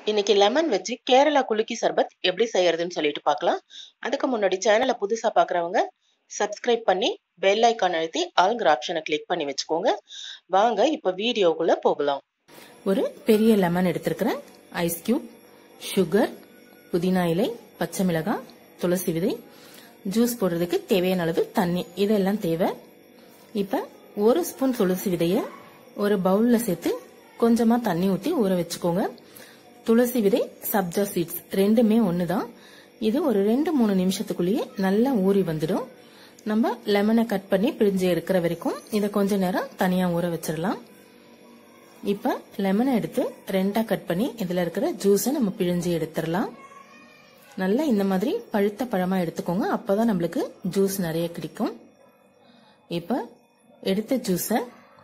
இன்னைக்கு லெமன் வச்சு கேரளா குலுக்கி சர்பத் எப்படி செய்யறதுன்னு சொல்லிட்டு பார்க்கலாம் அதுக்கு முன்னாடி சேனலை புதுசா பார்க்குறவங்க சப்ஸ்கிரைப் பண்ணி பெல் ஐக்கான் அழுத்தி ஆளுங்கிற ஆப்ஷனை கிளிக் பண்ணி வச்சுக்கோங்க வாங்க இப்போ வீடியோக்குள்ள போகலாம் ஒரு பெரிய லெமன் எடுத்திருக்கிறேன் ஐஸ் கியூப் சுகர் புதினா இலை பச்சை மிளகாய் துளசி விதை ஜூஸ் போடுறதுக்கு தேவையான அளவு தண்ணி இதெல்லாம் தேவை இப்ப ஒரு ஸ்பூன் துளசி விதைய ஒரு பவுல்ல சேர்த்து கொஞ்சமா தண்ணி ஊற்றி ஊற வச்சுக்கோங்க துளசி விதை சப்ஜா சீட்ஸ் ரெண்டுமே ஒண்ணுதான் இது ஒரு ரெண்டு மூணு நிமிஷத்துக்குள்ளேயே நல்லா ஊறி வந்துடும் நம்ம லெமனை கட் பண்ணி பிழிஞ்சு எடுக்கிற வரைக்கும் இதை கொஞ்ச நேரம் தனியா ஊற வச்சிடலாம் இப்ப லெமனை எடுத்து ரெண்டா கட் பண்ணி இதுல இருக்கிற ஜூஸை நம்ம பிழிஞ்சு எடுத்துடலாம் நல்லா இந்த மாதிரி பழுத்த பழமா எடுத்துக்கோங்க அப்பதான் நம்மளுக்கு ஜூஸ் நிறைய கிடைக்கும் இப்ப எடுத்த ஜூஸை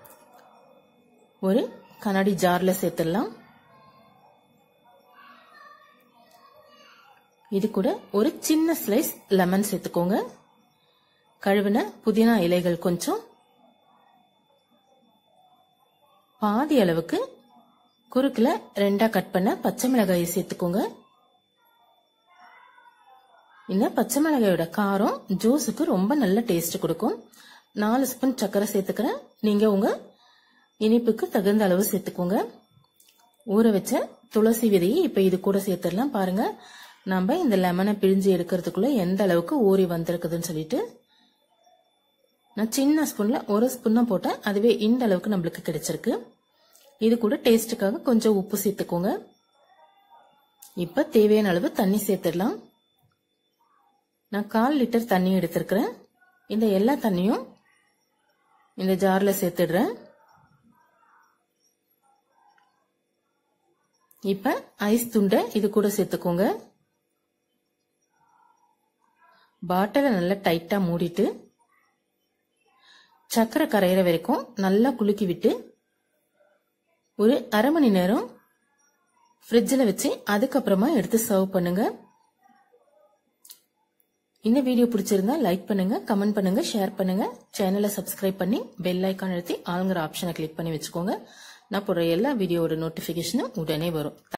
ஒரு கண்ணாடி ஜார்ல சேர்த்துடலாம் இது கூட ஒரு சின்ன ஸ்லைஸ் லெமன் சேர்த்துக்கோங்க கழுவின புதினா இலைகள் கொஞ்சம் பாதி அளவுக்கு குறுக்குல ரெண்டா கட் பண்ண பச்சை மிளகாயை சேர்த்துக்கோங்க இந்த பச்சை மிளகாயோட காரம் ஜூஸுக்கு ரொம்ப நல்ல டேஸ்ட் கொடுக்கும் நாலு ஸ்பூன் சர்க்கரை சேர்த்துக்கிறேன் நீங்க உங்க இனிப்புக்கு தகுந்த அளவு சேர்த்துக்கோங்க ஊற வச்ச துளசி விதையை இப்ப இது கூட சேர்த்துடலாம் பாருங்க நம்ம இந்த லெமனை பிழிஞ்சு எடுக்கிறதுக்குள்ள எந்த அளவுக்கு ஊறி வந்திருக்குதுன்னு சொல்லிட்டு நான் சின்ன ஸ்பூன்ல ஒரு ஸ்பூன் தான் போட்டேன் அதுவே இந்த அளவுக்கு நம்மளுக்கு கிடைச்சிருக்கு இது கூட டேஸ்ட்டுக்காக கொஞ்சம் உப்பு சேர்த்துக்கோங்க இப்ப தேவையான அளவு தண்ணி சேர்த்துடலாம் நான் கால் லிட்டர் தண்ணி எடுத்திருக்கிறேன் இந்த எல்லா தண்ணியும் இந்த ஜார்ல சேர்த்துடுறேன் இப்ப ஐஸ் துண்டை இது கூட சேர்த்துக்கோங்க பாட்டிலை நல்லா டைட்டா மூடிட்டு சக்கரை கரையிற வரைக்கும் நல்லா குலுக்கி விட்டு ஒரு அரை மணி நேரம் ஃப்ரிட்ஜில் வச்சு அதுக்கப்புறமா எடுத்து சர்வ் பண்ணுங்க இந்த வீடியோ பிடிச்சிருந்தா லைக் பண்ணுங்க கமெண்ட் பண்ணுங்க ஷேர் பண்ணுங்க சேனலை சப்ஸ்கிரைப் பண்ணி பெல் ஐக்கான் அழுத்தி ஆளுங்கிற ஆப்ஷனை கிளிக் பண்ணி வச்சுக்கோங்க நான் போடுற எல்லா வீடியோவோட நோட்டிபிகேஷனும் உடனே வரும்